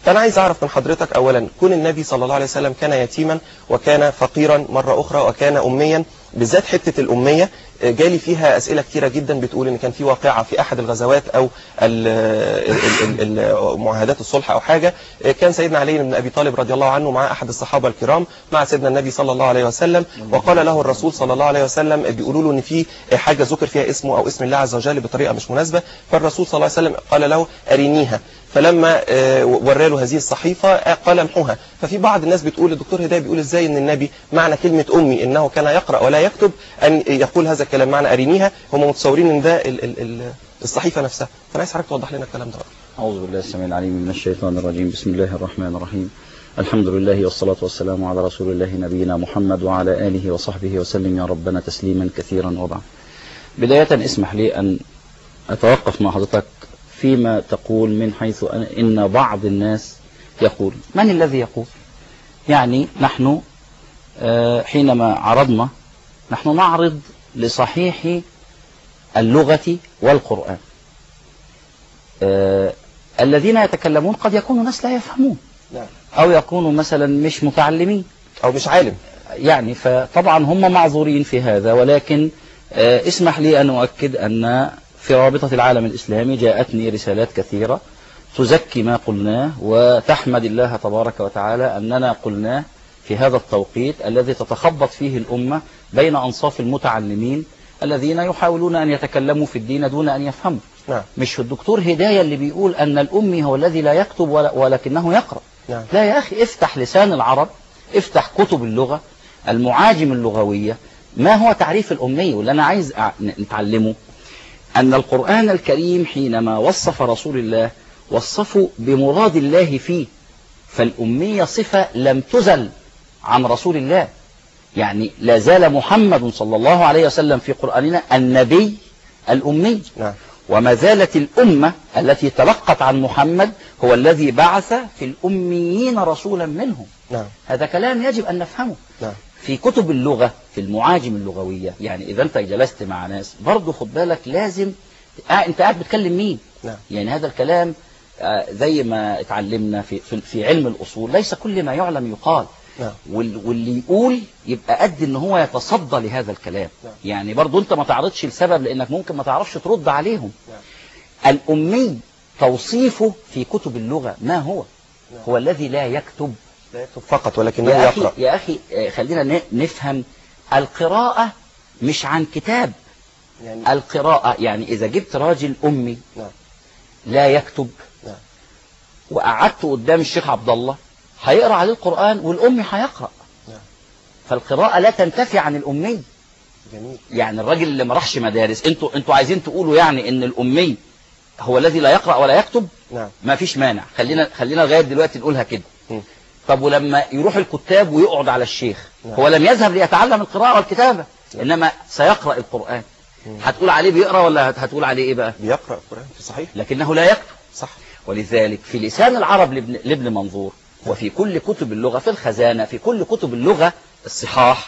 فأنا عايز أعرف من حضرتك أولا كون النبي صلى الله عليه وسلم كان يتيما وكان فقيرا مرة أخرى وكان أميا بالذات حتة الأمية آه، جالي فيها أسئلة كتيرة جدا بتقول إن كان في واقعة في أحد الغزوات أو ال- ال- ال- ال- معاهدات الصلح أو حاجة آه، كان سيدنا علي بن أبي طالب رضي الله عنه مع أحد الصحابة الكرام مع سيدنا النبي صلى الله عليه وسلم وقال له الرسول صلى الله عليه وسلم بيقولوا له إن في حاجة ذكر فيها اسمه أو اسم الله عز وجل بطريقة مش مناسبة فالرسول صلى الله عليه وسلم قال له أرينيها فلما آه، ورى له هذه الصحيفة آه، قال امحوها ففي بعض الناس بتقول الدكتور هداية بيقول ازاي ان النبي معنى كلمة امي انه كان يقرأ ولا يكتب ان يقول هذا الكلام معنى ارينيها هم متصورين ان ده ال ال ال الصحيفة نفسها فانا عايز حضرتك توضح لنا الكلام ده أعوذ بالله السميع العليم من الشيطان الرجيم بسم الله الرحمن الرحيم الحمد لله والصلاة والسلام على رسول الله نبينا محمد وعلى آله وصحبه وسلم يا ربنا تسليما كثيرا وبعد بداية اسمح لي أن أتوقف مع حضرتك فيما تقول من حيث أن- إن بعض الناس يقول من الذي يقول يعني نحن آه، حينما عرضنا نحن نعرض لصحيح اللغة والقرآن آه، الذين يتكلمون قد يكونوا ناس لا يفهمون نعم أو يكونوا مثلا مش متعلمين او مش عالم يعني فطبعا هم معذورين في هذا ولكن آه، اسمح لي أن أؤكد أن في رابطة العالم الإسلامي جاءتني رسالات كثيرة تزكي ما قلناه وتحمد الله تبارك وتعالى أننا قلناه في هذا التوقيت الذي تتخبط فيه الأمة بين أنصاف المتعلمين الذين يحاولون أن يتكلموا في الدين دون أن يفهموا نعم مش الدكتور هداية اللي بيقول أن الأمي هو الذي لا يكتب ولا ولكنه يقرأ نعم لا يا أخي افتح لسان العرب افتح كتب اللغة المعاجم اللغوية ما هو تعريف الأمي واللي أنا عايز أع- نتعلمه أن القرآن الكريم حينما وصف رسول الله وصفه بمراد الله فيه فالأمية صفة لم تزل عن رسول الله يعني لا زال محمد صلى الله عليه وسلم في قرآننا النبي الأمي نعم وما زالت الأمة التي تلقت عن محمد هو الذي بعث في الأميين رسولا منهم نعم هذا كلام يجب أن نفهمه نعم في كتب اللغة في المعاجم اللغوية يعني إذا أنت جلست مع ناس برضه خد بالك لازم آه أنت قاعد بتكلم مين نعم يعني هذا الكلام آه زي ما اتعلمنا في, في, في علم الأصول ليس كل ما يعلم يقال نعم وال- واللي يقول يبقى قد ان هو يتصدى لهذا الكلام نعم. يعني برضو انت ما تعرضش السبب لانك ممكن ما تعرفش ترد عليهم نعم. الامي توصيفه في كتب اللغة ما هو نعم. هو الذي لا يكتب لا يكتب فقط ولكنه يا أخي, يقرأ يا أخي آه، خلينا ن- نفهم القراءة مش عن كتاب يعني القراءة يعني إذا جبت راجل أمي نعم لا يكتب نعم وقعدت قدام الشيخ عبد الله هيقرأ عليه القرآن والأمي هيقرأ نعم فالقراءة لا تنتفي عن الأمي جميل يعني الراجل اللي ما راحش مدارس انتوا انتوا عايزين تقولوا يعني ان الأمي هو الذي لا يقرأ ولا يكتب نعم ما فيش مانع خلينا خلينا لغاية دلوقتي نقولها كده مم. طب ولما يروح الكتاب ويقعد على الشيخ نعم. هو لم يذهب ليتعلم القراءة والكتابة نعم. إنما سيقرأ القرآن مم. هتقول عليه بيقرأ ولا هت- هتقول عليه إيه بقى بيقرأ القرآن في صحيح لكنه لا يكتب صح ولذلك في لسان العرب لابن, لابن منظور وفي كل كتب اللغة في الخزانة في كل كتب اللغة الصحاح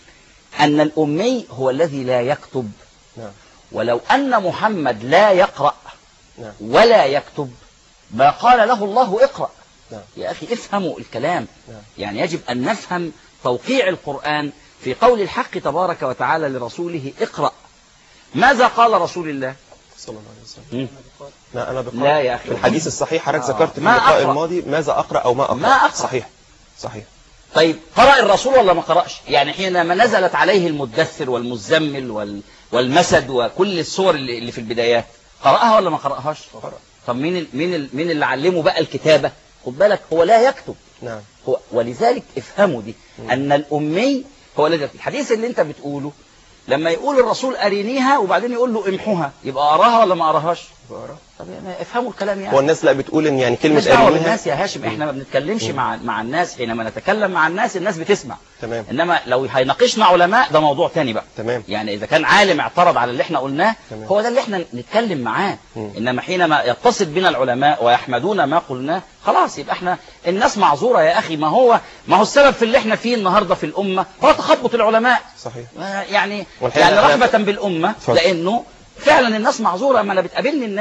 أن الأمي هو الذي لا يكتب نعم ولو أن محمد لا يقرأ نعم ولا يكتب ما قال له الله اقرأ نعم يا أخي افهموا الكلام نعم يعني يجب أن نفهم توقيع القرآن في قول الحق تبارك وتعالى لرسوله اقرأ ماذا قال رسول الله صلى الله عليه وسلم مم. لا أنا بقرأ لا يا أخي. في الحديث الصحيح حضرتك آه. ذكرت في ما اللقاء أقرأ. الماضي ماذا أقرأ أو ما أقرأ ما أقرأ. صحيح صحيح طيب قرأ الرسول ولا ما قرأش يعني حينما نزلت عليه المدثر والمزمل وال... والمسد وكل الصور اللي اللي في البدايات قرأها ولا ما قرأهاش قرأ طب مين ال... مين ال... مين اللي علمه بقى الكتابة خد بالك هو لا يكتب نعم هو ولذلك افهموا دي مم. أن الأمي هو الذي الحديث اللي أنت بتقوله لما يقول الرسول أرينيها وبعدين يقول له امحوها يبقى أراها ولا ما أراهاش بقرأ طب يعني افهموا الكلام يعني هو الناس لا بتقول ان يعني كلمة مش دعوة أرينيها بالناس يا هاشم احنا ما بنتكلمش مم. مع مع الناس حينما نتكلم مع الناس الناس بتسمع تمام انما لو هيناقشنا علماء ده موضوع تاني بقى تمام يعني اذا كان عالم اعترض على اللي احنا قلناه تمام. هو ده اللي احنا نتكلم معاه مم. انما حينما يتصل بنا العلماء ويحمدون ما قلناه خلاص يبقى احنا الناس معذوره يا اخي ما هو ما هو السبب في اللي احنا فيه النهارده في الامه هو تخبط العلماء صحيح آه، يعني والحقيقة يعني أنا- رحمه بالامه اتفضل. لانه فعلا الناس معذوره اما انا بتقابلني الناس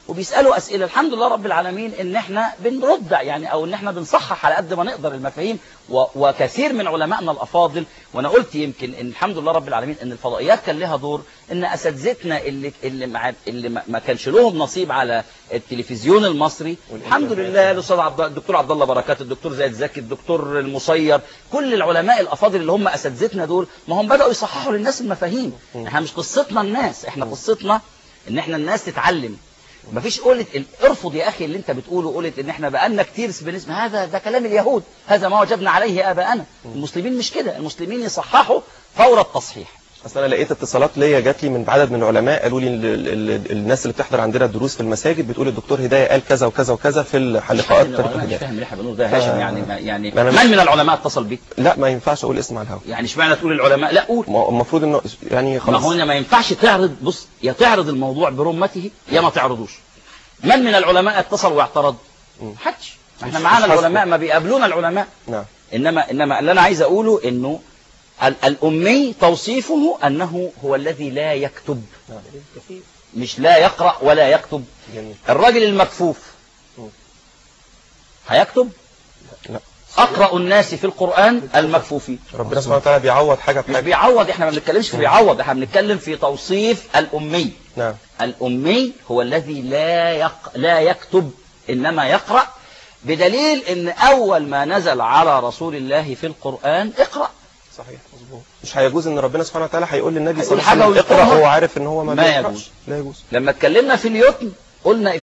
وبيسالوا اسئله الحمد لله رب العالمين ان احنا بنرد يعني او ان احنا بنصحح على قد ما نقدر المفاهيم و- وكثير من علمائنا الافاضل وانا قلت يمكن ان الحمد لله رب العالمين ان الفضائيات كان لها دور ان اساتذتنا اللي اللي مع اللي ما ما كانش لهم نصيب على التلفزيون المصري الحمد لله الاستاذ عبد الدكتور عبد الله بركات الدكتور زيد زكي الدكتور المصير كل العلماء الافاضل اللي هم اساتذتنا دول ما هم بداوا يصححوا للناس المفاهيم احنا مش قصتنا الناس احنا قصتنا ان احنا الناس تتعلم مفيش قولة ال- ارفض يا اخي اللي انت بتقوله قولة ان احنا بقالنا كتير بنسمع هذا ده كلام اليهود هذا ما وجدنا عليه اباءنا المسلمين مش كده المسلمين يصححوا فور التصحيح اصل انا لقيت اتصالات ليا جات لي من عدد من العلماء قالوا لي ال- ال- ال- الناس اللي بتحضر عندنا الدروس في المساجد بتقول الدكتور هدايه قال كذا وكذا وكذا في الحلقات مش طريق فاهم الهدايه مش فاهم اللي احنا بنقوله ده ف- هاشم يعني ما- يعني ما أنا- من من العلماء اتصل بيك لا ما ينفعش اقول اسم على الهواء يعني اشمعنى تقول العلماء لا قول ما- المفروض انه يعني ما خلاص هو ما ينفعش تعرض بص يا تعرض الموضوع برمته يا ما تعرضوش من من العلماء اتصل واعترض مم. حدش احنا مش- معانا مش حاسبه. العلماء ما بيقابلونا العلماء نعم انما انما اللي انا عايز اقوله انه ال- الامي توصيفه انه هو الذي لا يكتب نعم. مش لا يقرا ولا يكتب جميل الراجل المكفوف مم. هيكتب لا اقرا الناس في القران المكفوفين ربنا سبحانه وتعالى بيعوض حاجه مش بحاجه بيعوض احنا ما بنتكلمش في بيعوض احنا بنتكلم في توصيف الامي نعم الأمي هو الذي لا يق... لا يكتب إنما يقرأ بدليل إن أول ما نزل على رسول الله في القرآن اقرأ صحيح مظبوط مش هيجوز ان ربنا سبحانه وتعالى هيقول للنبي صلى هيقول الله عليه حاجة وسلم اقرا ويقرأها؟ وهو عارف ان هو ما, ما بيقراش يجوز. لا يجوز لما اتكلمنا في اليتم قلنا